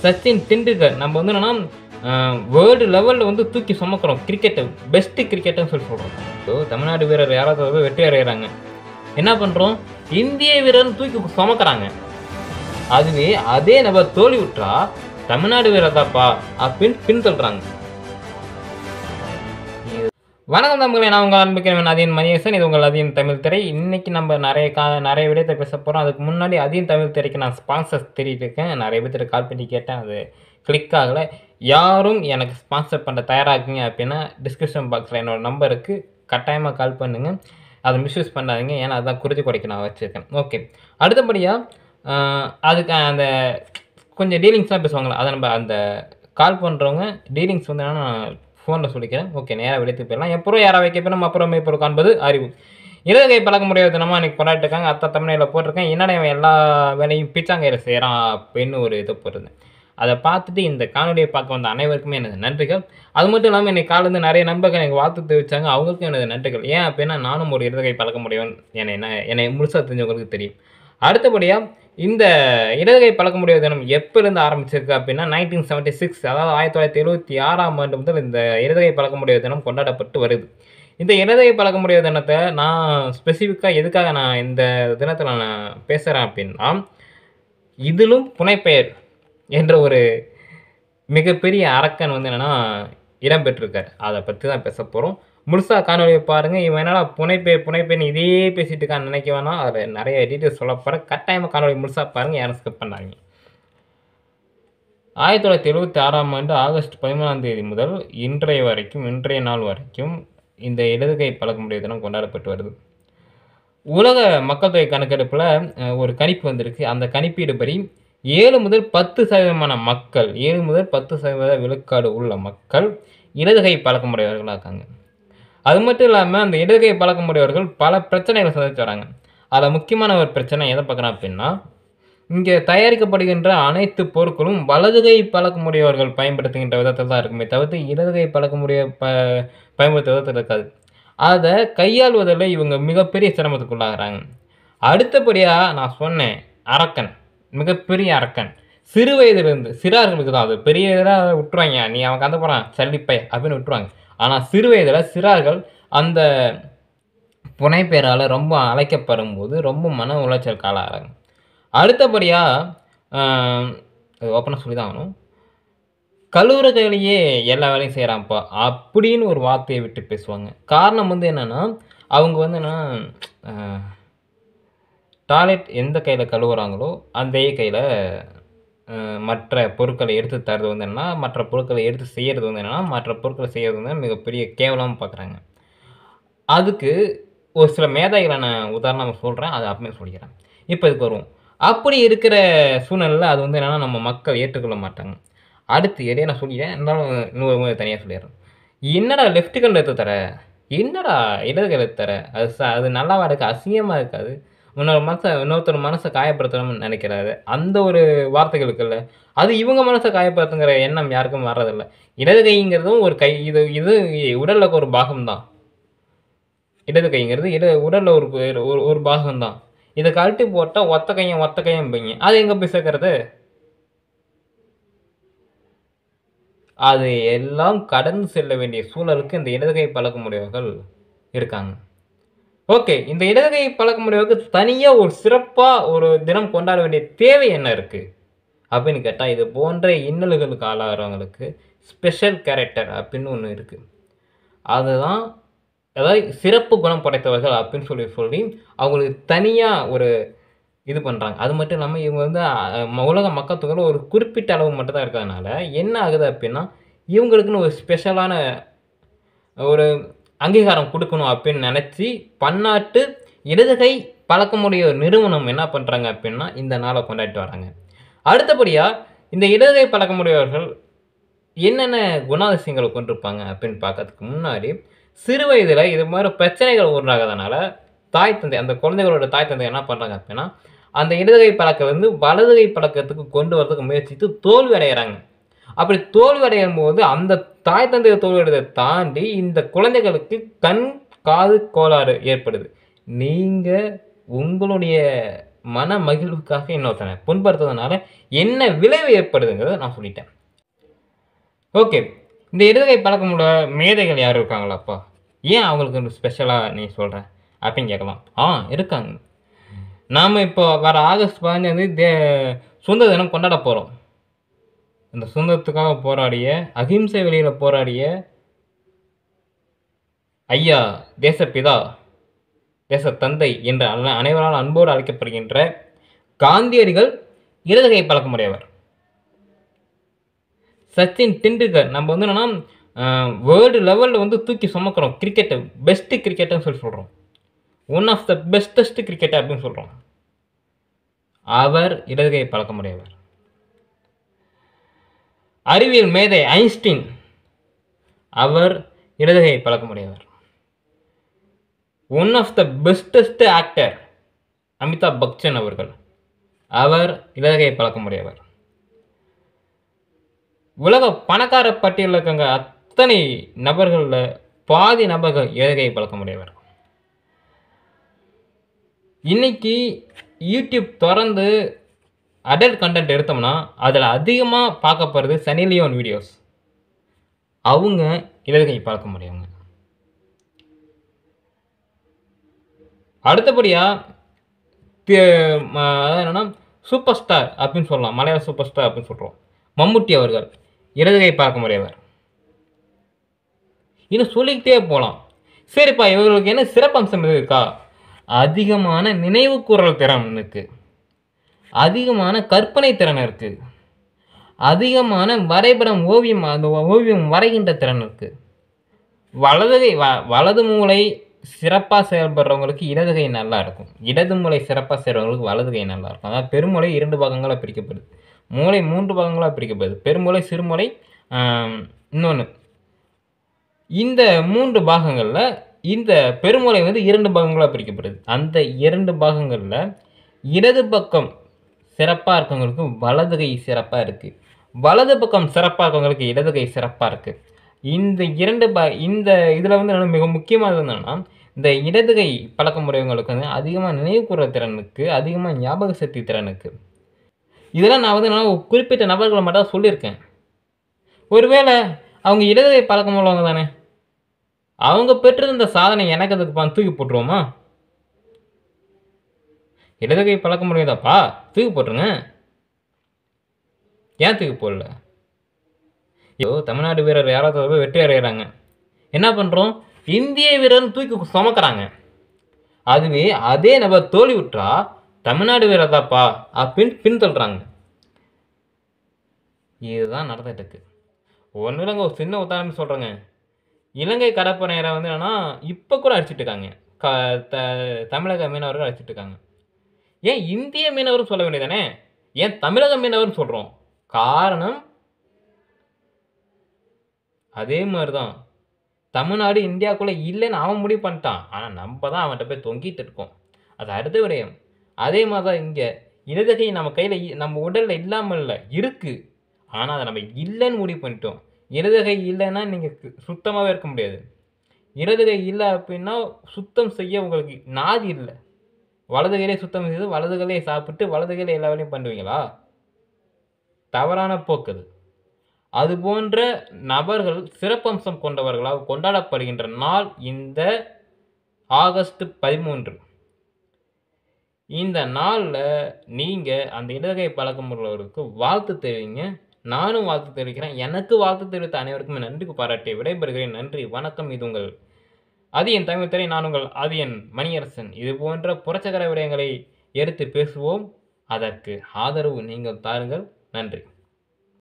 சச்சின் டெண்டுல்கர் நம்ம வந்து என்னன்னா வேர்ல்டு லெவலில் வந்து தூக்கி சுமக்கிறோம் கிரிக்கெட்டை பெஸ்ட்டு கிரிக்கெட்டுன்னு சொல்லி சொல்கிறோம் ஸோ தமிழ்நாடு வீரர் யாராவது வெற்றி அடைகிறாங்க என்ன பண்ணுறோம் இந்திய வீரர் தூக்கி சுமக்கிறாங்க அதுவே அதே நபர் தோல்வி விட்டுறா தமிழ்நாடு வீரர் தாப்பா அப்படின்னு பின்தொல்றாங்க வணக்கம் தமிழ் நான் உங்கள் அன்புக்கிறவன் அதியன் மணியேசன் இது உங்கள் அதியன் தமிழ் திரை இன்னைக்கு நம்ம நிறைய கா நிறைய விடயத்தை பேச போகிறோம் அதுக்கு முன்னாடி அதியன் தமிழ் திரைக்கு நான் ஸ்பான்சர்ஸ் தேடிட்டு இருக்கேன் நிறைய பேர்த்திட்ட கால் பண்ணி கேட்டேன் அது கிளிக் ஆகலை யாரும் எனக்கு ஸ்பான்சர் பண்ண தயாராகுங்க அப்படின்னா டிஸ்கிரிப்ஷன் பாக்ஸில் என்னோட நம்பருக்கு கட்டாயமாக கால் பண்ணுங்கள் அதை மிஸ்யூஸ் பண்ணாதீங்க ஏன்னா அதான் குறித்து குறைக்க நான் வச்சுருக்கேன் ஓகே அடுத்தபடியாக அதுக்கு அந்த கொஞ்சம் டீலிங்ஸ்லாம் பேசுவாங்களே அதை நம்ம அந்த கால் பண்ணுறவங்க டீலிங்ஸ் வந்து என்னன்னா நான் ஃபோனில் சொல்லிக்கிறேன் ஓகே நேராக வெளியத்துக்கு போயிடலாம் எப்போ யாரை வைக்க போய் நம்ம அப்புறம் இப்போ காண்பது அறிவு இடதுகை பழக்க முடியாத தினமாக இன்னைக்கு கொண்டாடிட்டு இருக்காங்க அத்தை தமிழில் போட்டிருக்கேன் என்னடா இவன் எல்லா வேலையும் பிச்சாங்கையில் செய்கிறான் அப்படின்னு ஒரு இது போட்டிருந்தேன் அதை பார்த்துட்டு இந்த காணொலியை பார்க்க வந்த அனைவருக்குமே எனது நன்றிகள் அது மட்டும் இல்லாமல் இன்னைக்கு காலேருந்து நிறைய நண்பர்கள் எனக்கு வாழ்த்து தெரிவித்தாங்க அவங்களுக்கும் எனது நன்றிகள் ஏன் அப்படின்னா நானும் ஒரு இடதுகை பழக்க முடியும் என்னை என்ன என்னை முழுசாக தெரிஞ்சவங்களுக்கு தெரியும் அடுத்தபடியாக இந்த இடதுகை பழக்க முடியாத தினம் எப்போலேருந்து ஆரம்பிச்சிருக்கு அப்படின்னா நைன்டீன் செவன்ட்டி சிக்ஸ் அதாவது ஆயிரத்தி தொள்ளாயிரத்தி எழுபத்தி ஆறாம் ஆண்டு முதல் இந்த இடதுகை பழக்க முடியாத தினம் கொண்டாடப்பட்டு வருது இந்த இடதுகை பழக்க முடியாத தினத்தை நான் ஸ்பெசிஃபிக்காக எதுக்காக நான் இந்த தினத்தில் நான் பேசுகிறேன் அப்படின்னா இதிலும் புனைப்பெயர் என்ற ஒரு மிகப்பெரிய அரக்கன் வந்து என்னென்னா இடம்பெற்றிருக்கார் அதை பற்றி தான் பேச போகிறோம் முழுசாக காணொலியை பாருங்கள் இவன் என்னடா புனைப்பே புனைப்பேன்னு இதே பேசிட்டு இருக்கான்னு நினைக்க வேணாம் அதில் நிறைய டீட்டெயில்ஸ் சொல்ல போகிறேன் கட்டாயமாக காணொலி முழுசாக பாருங்கள் யாரும் ஸ்கிப் பண்ணாங்க ஆயிரத்தி தொள்ளாயிரத்தி எழுபத்தி ஆறாம் ஆண்டு ஆகஸ்ட் பதிமூணாம் தேதி முதல் இன்றைய வரைக்கும் இன்றைய நாள் வரைக்கும் இந்த இடதுகை பழக்க முடிய தினம் கொண்டாடப்பட்டு வருது உலக மக்கள் தொகை கணக்கெடுப்பில் அஹ், ஒரு கணிப்பு வந்திருக்கு அந்த கணிப்பீடுபடி ஏழு முதல் பத்து சதவீதமான மக்கள் ஏழு முதல் பத்து சதவீத விழுக்காடு உள்ள மக்கள் இடதுகை பழக்கமுடையவர்களாக இருக்காங்க அது மட்டும் இல்லாமல் அந்த இடதுகை பழக்கமுடையவர்கள் பல பிரச்சனைகளை சந்திச்சு வராங்க அதில் முக்கியமான ஒரு பிரச்சனை எதை பார்க்குறோம் அப்படின்னா இங்கே தயாரிக்கப்படுகின்ற அனைத்து பொருட்களும் வலதுகை பழக்கமுடையவர்கள் பயன்படுத்துகின்ற விதத்தில் தான் இருக்குமே தவிர்த்து இடதுகை பழக்கமுடைய ப பயன்படுத்த விதத்தில் இருக்காது அதை கையாள்வதில் இவங்க மிகப்பெரிய சிரமத்துக்குள்ளாகிறாங்க அடுத்தபடியாக நான் சொன்னேன் அரக்கன் மிகப்பெரிய அரக்கன் சிறு வயதிலிருந்து சிறார்களுக்கு தான் அது பெரிய இதில் விட்டுருவாங்க நீ அவன் கந்த போகிறான் சல்லிப்பை அப்படின்னு விட்டுருவாங்க ஆனால் சிறு வயதில் சிறார்கள் அந்த புனைப்பெயரால் ரொம்ப அழைக்கப்படும் போது ரொம்ப மன உளைச்சல் ஆளாகிறாங்க அடுத்தபடியாக ஓப்பனாக சொல்லி தான் ஆகணும் கல்லூரிகளையே எல்லா வேலையும் செய்கிறான்ப்பா அப்படின்னு ஒரு வார்த்தையை விட்டு பேசுவாங்க காரணம் வந்து என்னென்னா அவங்க வந்து என்னன்னா டாய்லெட் எந்த கையில் கழுவுறாங்களோ அதே கையில் மற்ற பொருட்களை எடுத்து தர்றது வந்து என்னன்னா மற்ற பொருட்களை எடுத்து செய்கிறது வந்து என்னன்னா மற்ற பொருட்களை செய்கிறது வந்து மிகப்பெரிய கேவலமாக பார்க்குறாங்க அதுக்கு ஒரு சில மேதைகளை நான் உதாரணம் சொல்கிறேன் அதை அப்பமே சொல்லிக்கிறேன் இப்போ இதுக்கு வருவோம் அப்படி இருக்கிற சூழ்நிலையில் அது வந்து என்னென்னா நம்ம மக்கள் ஏற்றுக்கொள்ள மாட்டாங்க அடுத்து எதையே நான் சொல்லிடுறேன் இருந்தாலும் இன்னொரு முறை தனியாக சொல்லிடுறேன் என்னடா லெஃப்ட் கண்ணில் எடுத்து தர என்னடா இடது கையில் எடுத்து தர அது ச அது நல்லாவா இருக்கு அசிங்கமாக இருக்காது இன்னொரு மனசை இன்னொருத்தர் மனசை காயப்படுத்தணும்னு நினைக்கிறாரு அந்த ஒரு வார்த்தைகள் இருக்குல்ல அது இவங்க மனசை காயப்படுத்துங்கிற எண்ணம் யாருக்கும் வர்றதில்ல இடது கைங்கிறதும் ஒரு கை இது இது உடலில் இருக்க ஒரு பாகம்தான் இடது கைங்கிறது இட உடலில் ஒரு ஒரு ஒரு பாகம்தான் இதை கழட்டி போட்டால் ஒத்த கையும் ஒத்த கையும் பைங்க அது எங்கே போய் சேர்க்கறது அது எல்லாம் கடந்து செல்ல வேண்டிய சூழலுக்கு இந்த இடதுகை பழக்க முடியவர்கள் இருக்காங்க ஓகே இந்த இடதுகை பழக்க முடியவர்கள் தனியாக ஒரு சிறப்பாக ஒரு தினம் கொண்டாட வேண்டிய தேவை என்ன இருக்குது அப்படின்னு கேட்டால் இது போன்ற இன்னல்களுக்கு ஆளாகிறவங்களுக்கு ஸ்பெஷல் கேரக்டர் அப்படின்னு ஒன்று இருக்குது அதுதான் அதாவது சிறப்பு குணம் படைத்தவர்கள் அப்படின்னு சொல்லி சொல்லி அவங்களுக்கு தனியாக ஒரு இது பண்ணுறாங்க அது மட்டும் இல்லாமல் இவங்க வந்து அஹ், ம- உலக மக்கள் தொகையில் ஒரு குறிப்பிட்ட அளவு மட்டும் தான் இருக்கிறதுனால என்ன ஆகுது அப்படின்னா இவங்களுக்குன்னு ஒரு ஸ்பெஷலான ஒரு அங்கீகாரம் கொடுக்கணும் அப்படின்னு நினச்சி பன்னாட்டு இடதுகை பழக்கமுடைய ஒரு நிறுவனம் என்ன பண்ணுறாங்க அப்படின்னா இந்த நாளை கொண்டாடிட்டு வராங்க அடுத்தபடியாக இந்த இடதுகை பழக்கமுடையவர்கள் என்னென்ன குணாதிசயங்களை கொண்டிருப்பாங்க அப்படின்னு பார்க்கறதுக்கு முன்னாடி சிறு வயதில் இது மாதிரி பிரச்சனைகள் உருவாகிறதுனால தாய் தந்தை அந்த குழந்தைகளோட தாய் தந்தை என்ன பண்ணுறாங்க அப்படின்னா அந்த இடதுகை பழக்கம் வந்து வலதுகை பழக்கத்துக்கு கொண்டு வரதுக்கு முயற்சித்து தோல்வி அடைகிறாங்க அப்படி தோல்வி அடையும் போது அந்த தாய் தந்தை தோல்வி அடைவதை தாண்டி இந்த குழந்தைகளுக்கு கண் காது கோளாறு ஏற்படுது நீங்கள் உங்களுடைய மன மகிழ்வுக்காக இன்னொருத்தனை புண்படுத்துறதுனால என்ன விளைவு ஏற்படுதுங்கிறத நான் சொல்லிட்டேன் ஓகே இந்த இடதுகை பழக்கமுள்ள மேதைகள் யாரும் இருக்காங்களாப்பா ஏன் அவங்களுக்கு ஸ்பெஷலாக நீ சொல்கிற அப்படின்னு கேட்கலாம் ஆ இருக்காங்க நாம் இப்போ வர ஆகஸ்ட் பதினஞ்சு தே சுதந்திர தினம் கொண்டாட போகிறோம் இந்த சுதந்திரத்துக்காக போராடிய அகிம்சை வழியில் போராடிய ஐயா தேசப்பிதா தேசத்தந்தை என்ற அன- அனைவரால் அன்போடு அழைக்கப்படுகின்ற காந்தியடிகள் இடதுகை பழக்கமுடையவர் சச்சின் டெண்டுல்கர் நம்ம வந்து என்னன்னா வேர்ல்டு லெவலில் வந்து தூக்கி சுமக்கிறோம் கிரிக்கெட்டை பெஸ்ட்டு கிரிக்கெட்டுன்னு சொல்லி சொல்கிறோம் one of the bestest cricketer அப்படின்னு சொல்கிறோம் அவர் இடதுகை பழக்கமுடையவர் அறிவியல் மேதை ஐன்ஸ்டீன் அவர் இடதுகை பழக்கமுடையவர் one of the bestest actor Amitabh Bachchan அவர்கள் அவர் இடதுகை பழக்கமுடையவர் உலக பணக்கார பட்டியலில் இருக்கங்க அத்தனை நபர்களில் பாதி நபர்கள் இடதுகை பழக்கமுடையவர் இன்னைக்கு யூடியூப் திறந்து அடல்ட் கண்டென்ட் எடுத்தோம்னா அதில் அதிகமாக பார்க்கப்படுறது சனி லியோன் வீடியோஸ் அவங்க இடதுகை பழக்க முடியுங்க அடுத்தபடியாக என்னன்னா சூப்பர் ஸ்டார் அப்படின்னு சொல்லலாம் மலையாள சூப்பர் ஸ்டார் அப்படின்னு சொல்கிறோம் மம்முட்டி அவர்கள் இடதுகை பார்க்க முடியவர் இன்னும் சொல்லிக்கிட்டே போகலாம் சரிப்பா இவர்களுக்கு என்ன சிறப்பம்சம் எதுவும் இருக்கா அதிகமான நினைவு கூறல் திறன் இருக்கு அதிகமான கற்பனை திறன் இருக்கு அதிகமான வரைபடம் ஓவியம் அந்த ஓவியம் வரைகின்ற திறன் இருக்கு வலதுகை வ வலது மூளை சிறப்பாக செயல்படுறவங்களுக்கு இடதுகை நல்லா இருக்கும் இடது மூளை சிறப்பாக செய்கிறவங்களுக்கு வலதுகை நல்லா இருக்கும் அதாவது பெருமூளை இரண்டு பாகங்களாக பிரிக்கப்படுது மூளை மூன்று பாகங்களாக பிரிக்கப்படுது பெருமூளை சிறுமூளை இன்னொன்று இந்த மூன்று பாகங்களில் இந்த பெருமூளை வந்து இரண்டு பாகங்களாக பிரிக்கப்படுது அந்த இரண்டு பாகங்களில் இடது பக்கம் சிறப்பாக இருக்கவங்களுக்கு வலது கை சிறப்பாக இருக்குது வலது பக்கம் சிறப்பாக இருக்கவங்களுக்கு இடது கை சிறப்பாக இருக்குது இந்த இரண்டு ப இந்த இதில் வந்து என்னன்னா மிக முக்கியமானது என்னன்னா இந்த இடது கை பழக்கமுடையவங்களுக்கு வந்து அதிகமாக நினைவு கூற திறனுக்கு அதிகமாக ஞாபக சக்தி திறனுக்கு இதெல்லாம் நான் வந்து நான் குறிப்பிட்ட நபர்களை மட்டும் தான் சொல்லியிருக்கேன் ஒருவேளை அவங்க இடதுகை பழக்கம் உள்ளவங்க தானே அவங்க பெற்றிருந்த சாதனை எனக்கு அதுக்கு பா- தூக்கி போட்டுருவோமா இடதுகை பழக்க முடியாதாப்பா தூக்கி போட்டுருங்க ஏன் தூக்கி போடல ஐயோ தமிழ்நாடு வீரர் யாராவது போய் வெற்றி அடைகிறாங்க என்ன பண்ணுறோம் இந்திய வீரர்னு தூக்கி சுமக்கிறாங்க அதுவே அதே நபர் தோல்வி விட்டா தமிழ்நாடு வீரர் தாப்பா அப்படின்னு பின்தொல்றாங்க இதுதான் நடந்துட்டு இருக்கு ஒன்றும் இல்லைங்க ஒரு சின்ன உதாரணம் சொல்கிறேங்க இலங்கை கடற்படையரை வந்து என்னன்னா இப்போ கூட அடிச்சிட்டு இருக்காங்க க த தமிழக மீனவர்கள் அடிச்சிட்டு இருக்காங்க ஏன் இந்திய மீனவரும் சொல்ல வேண்டியதானே ஏன் தமிழக மீனவர்னு சொல்கிறோம் காரணம் அதே மாதிரி தான் தமிழ்நாடு இந்தியாவுக்குள்ளே இல்லைன்னு அவன் முடிவு பண்ணிட்டான் ஆனால் நம்ம தான் அவன்கிட்ட போய் தொங்கிட்டு இருக்கோம் அது அடுத்த விடயம் அதே மாதிரி தான் இங்கே இடதுகை நம்ம கையில் நம்ம உடலில் இல்லாமல் இல்லை இருக்குது ஆனால் அதை நம்ம இல்லைன்னு முடிவு பண்ணிட்டோம் இடதுகை இல்லைன்னா நீங்கள் சுத்தமாகவே இருக்க முடியாது இடதுகை இல்லை அப்படின்னா சுத்தம் செய்ய உங்களுக்கு நாதி இல்லை வலது கையிலே சுத்தம் செய்து வலது கையிலே சாப்பிட்டு வலது கையில எல்லா வேலையும் பண்ணுவீங்களா தவறான போக்கு அது அது போன்ற நபர்கள் சிறப்பம்சம் கொண்டவர்களால் கொண்டாடப்படுகின்ற நாள் இந்த ஆகஸ்ட் பதிமூன்று இந்த நாளில் நீங்கள் அந்த இடதுகை பழக்கம் உள்ளவருக்கு வாழ்த்து தெரிவிங்க நானும் வாழ்த்து தெரிவிக்கிறேன் எனக்கு வாழ்த்து தெரிவித்த அனைவருக்குமே நன்றி பாராட்டி விடைபெறுகிறேன் நன்றி வணக்கம் இது உங்கள் அதியன் தமிழ் திரை நான் உங்கள் அதியன் மணியரசன் இது போன்ற புரட்சகர விடயங்களை எடுத்து பேசுவோம் அதற்கு ஆதரவு நீங்கள் தாருங்கள் நன்றி